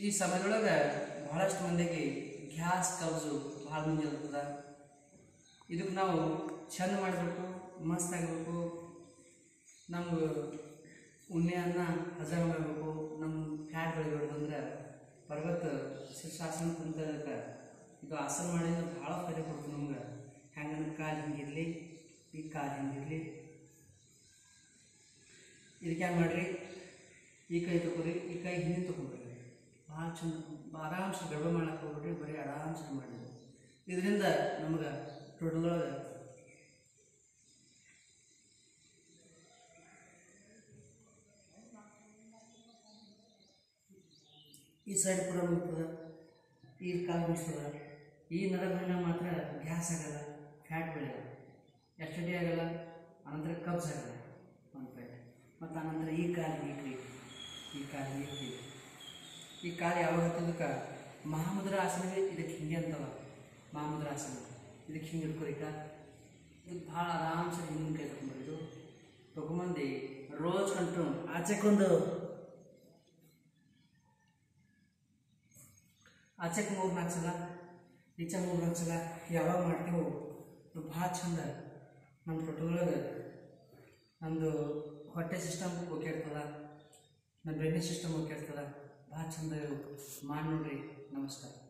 ಈ ಸಮಯದೊಳಗೆ ಬಹಳಷ್ಟು ಮಂದಿಗೆ ಗ್ಯಾಸ್ ಕಬ್ಜು ಭಾಳ ಮಂದಿ ಇರ್ತದ ಇದಕ್ಕೆ ನಾವು ಚಂದ ಮಾಡಬೇಕು ಮಸ್ತ್ ಆಗಬೇಕು ನಮ್ಗೆ ಉಣ್ಣೆ ಅನ್ನ ಹಜಾರ ಮಾಡಬೇಕು ನಮ್ಮ ಫ್ಯಾಟ್ ಬೆಳಿಬಾರ್ದು ಅಂದ್ರೆ ಪರ್ವತ ಶೀರ್ಷಾಸನ ಕುಂತದಕ್ಕೆ ಇದು ಆಸನ ಮಾಡಿದ್ರೆ ಭಾಳ ಫಾಯ್ದೆ ಕೊಡ್ತದೆ ನಮ್ಗೆ ಹೆಂಗಂದ್ರೆ ಕಾಲು ಹಿಂಗಿರಲಿ ಈ ಕಾಲು ಹಿಂಗಿರಲಿ ಇದಕ್ಕೆ ಏನು ಮಾಡಿರಿ ಈ ಕೈ ತಗೋರಿ ಈ ಕೈ ಹಿಂದೆ ತಗೊಂಡ್ರಿ ಭಾಳ ಚಂದ ಆರಾಮ್ಸೆ ಗಡ್ಬ ಮಾಡಕ್ಕೆ ಹೋಗ್ಬಿಟ್ರಿ ಬರೀ ಆರಾಮ್ಸೆ ಮಾಡಿದ್ವಿ ಇದರಿಂದ ನಮ್ಗೆ ಟೋಟಲೊಳಗೆ ಈ ಸೈಡ್ ಕೂಡ ಮುಗ್ತದೆ ಈ ಕಾಲು ಮುಗಿಸ್ತದೆ ಈ ನರಗಳನ್ನ ಮಾತ್ರ ಗ್ಯಾಸ್ ಆಗಲ್ಲ ಫ್ಯಾಟ್ ಬೆಳೆಯಲ್ಲ ಎಸ್ಟಡಿ ಆಗಲ್ಲ ಅನಂತರ ಕಬ್ಸ್ ಆಗಲ್ಲ ಒಂದು ಫ್ಯಾಟ್ ಮತ್ತು ಅನಂತರ ಈ ಕಾಲು ವೀಕ್ರಿ ಈ ಕಾಲು ವೀಕ್ರಿ ಈ ಕಾಲು ಯಾವಾಗ ಹತ್ತದಕ್ಕೆ ಮಹಾಮುದ್ರ ಆಸನವೇ ಇದಕ್ಕೆ ಹಿಂಗೆ ಅಂತವ ಮಹಾಮುದ್ರ ಆಸನ ಇದಕ್ಕೆ ಹಿಂಗೆ ಹಿಡ್ಕೊರಿಕ ಇದಕ್ಕೆ ಭಾಳ ಆರಾಮ್ಸೆ ಹಿಂದಿನ ಕೈ ತಗೊಂಡ್ಬರಿದು ತಗೊಂಬಂದು ರೋಜ್ ಕಂಟು ಆಚೆಕೊಂದು ಆಚೆಗೆ ಮೂರು ನಾಲ್ಕು ಸಲ ಈಚೆ ಮೂರು ನಾಲ್ಕು ಸಲ ಯಾವಾಗ ಮಾಡ್ತೀವೋ ಅದು ಭಾಳ ಚಂದ ನಮ್ಮ ಟೊಟೊಳಗೆ ನಮ್ಮದು ಹೊಟ್ಟೆ ಸಿಸ್ಟಮ್ ಓಕೆ ಇರ್ತದ ನಮ್ಮ ಬ್ರೈನಿಂಗ್ ಸಿಸ್ಟಮ್ ಓಕೆ ಇರ್ತದ ಭಾಳ ಚಂದ ಇವು ಮಾಡಿ ನೋಡ್ರಿ ನಮಸ್ಕಾರ